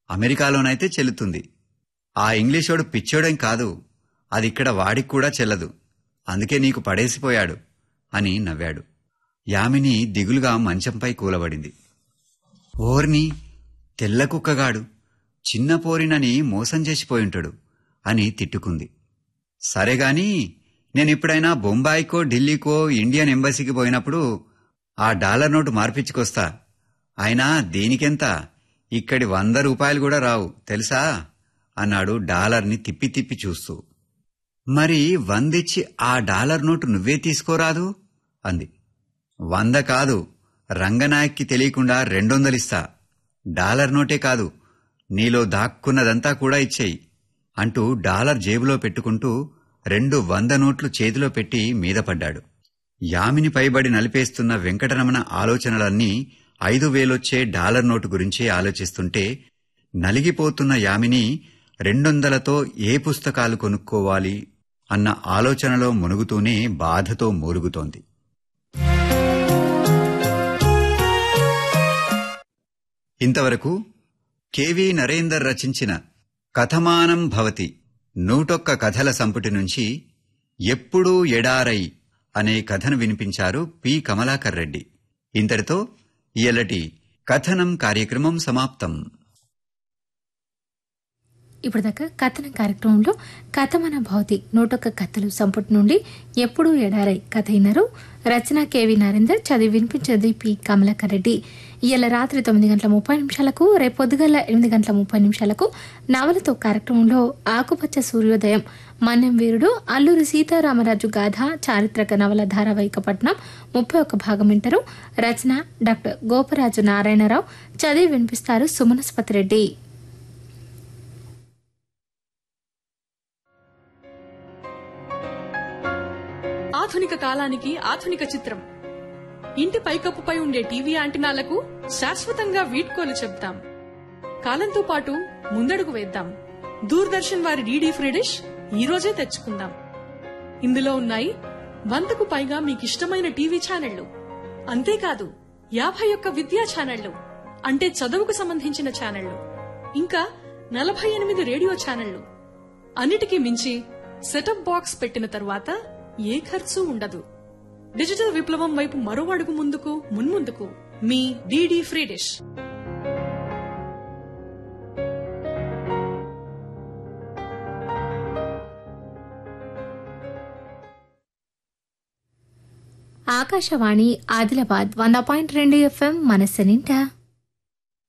అమెరికాలోనైతే చెల్లుతుంది ఆ ఇంగ్లీషోడు పిచ్చోడేం కాదు అది ఇక్కడ వాడికి కూడా చెల్లదు అందుకే నీకు పడేసిపోయాడు అని నవ్వాడు యామిని దిగులుగా మంచంపై కూలబడింది ఓర్ని తెల్ల కుక్కగాడు చిన్న పోరినని మోసం చేసిపోయుంటాడు అని తిట్టుకుంది సరేగాని నేనెప్పుడైనా బొంబాయికో ఢిల్లీకో ఇండియన్ ఎంబసీకి పోయినప్పుడు ఆ డాలర్ నోటు మార్పించుకొస్తా అయినా దీనికెంత ఇక్కడి వంద రూపాయలు కూడా రావు తెలుసా అన్నాడు డాలర్ని తిప్పి తిప్పి చూస్తూ మరి వందిచ్చి ఆ డాలర్ నోటు నువ్వే తీసుకోరాదు అంది వంద కాదు రంగనాయక్కి తెలియకుండా రెండొందలిస్తా డాలర్ నోటే కాదు నీలో దాక్కున్నదంతా కూడా ఇచ్చేయి అంటూ డాలర్ జేబులో పెట్టుకుంటూ రెండు వంద నోట్లు చేతిలో పెట్టి మీద పడ్డాడు యామిని పైబడి నలిపేస్తున్న వెంకటరమణ ఆలోచనలన్నీ ఐదు వేలొచ్చే డాలర్ నోటు గురించే ఆలోచిస్తుంటే నలిగిపోతున్న యామిని రెండొందలతో ఏ పుస్తకాలు కొనుక్కోవాలి అన్న ఆలోచనలో మునుగుతూనే బాధతో మూలుగుతోంది ఇంతవరకు కెవి నరేందర్ రచించిన కథమానం భవతి నూటొక్క కథల సంపుటి నుంచి ఎప్పుడూ ఎడారై అనే కథను వినిపించారు పి కమలాకర్ రెడ్డి ఇంతటితో ఇయలటి కథనం కార్యక్రమం సమాప్తం ఇప్పటిదాకా కథన కార్యక్రమంలో కథ మన భౌతి నూటొక్క కథలు సంపుటి నుండి ఎప్పుడూ ఎడారై కథ అయినారు రచన కేవి నరేందర్ చదివి వినిపించేది పి కమలాకర్ రెడ్డి ఇవాళ రాత్రి తొమ్మిది గంటల ముప్పై నిమిషాలకు రేపు పొద్దుగల ఎనిమిది గంటల ముప్పై నిమిషాలకు నవలతో కార్యక్రమంలో ఆకుపచ్చ సూర్యోదయం మన్యం వీరుడు అల్లూరి సీతారామరాజు గాథ చారిత్రక నవల ధారావాహిక పట్నం ముప్పై ఒక్క భాగం వింటారు రచన డాక్టర్ గోపరాజు నారాయణరావు చదివి వినిపిస్తారు సుమనస్పతి రెడ్డి ఆధునిక కాలానికి ఆధునిక చిత్రం ఇంటి పైకప్పుపై ఉండే టీవీ యాంటినాలకు శాశ్వతంగా వీడ్కోలు చెప్తాం కాలంతో పాటు ముందడుగు వేద్దాం దూరదర్శన్ వారి డీడీ ఫ్రీ డిష్ ఈ రోజే తెచ్చుకుందాం ఇందులో ఉన్నాయి వందకు పైగా మీకిష్టమైన టీవీ ఛానళ్లు అంతేకాదు యాభై ఒక్క విద్యా ఛానళ్లు అంటే చదువుకు సంబంధించిన ఛానళ్లు ఇంకా నలభై ఎనిమిది రేడియో ఛానళ్లు అన్నిటికీ మించి సెటప్ బాక్స్ పెట్టిన తరువాత ఏ ఖర్చు ఉండదు డిజిటల్ విప్లవం వైపు మరో అడుగు ముందుకు మున్ముందుకు మీ DD free dish Akashvani Adilabad వంద పాయింట్ రెండు ఎఫ్ఎం మనస్సు నిండా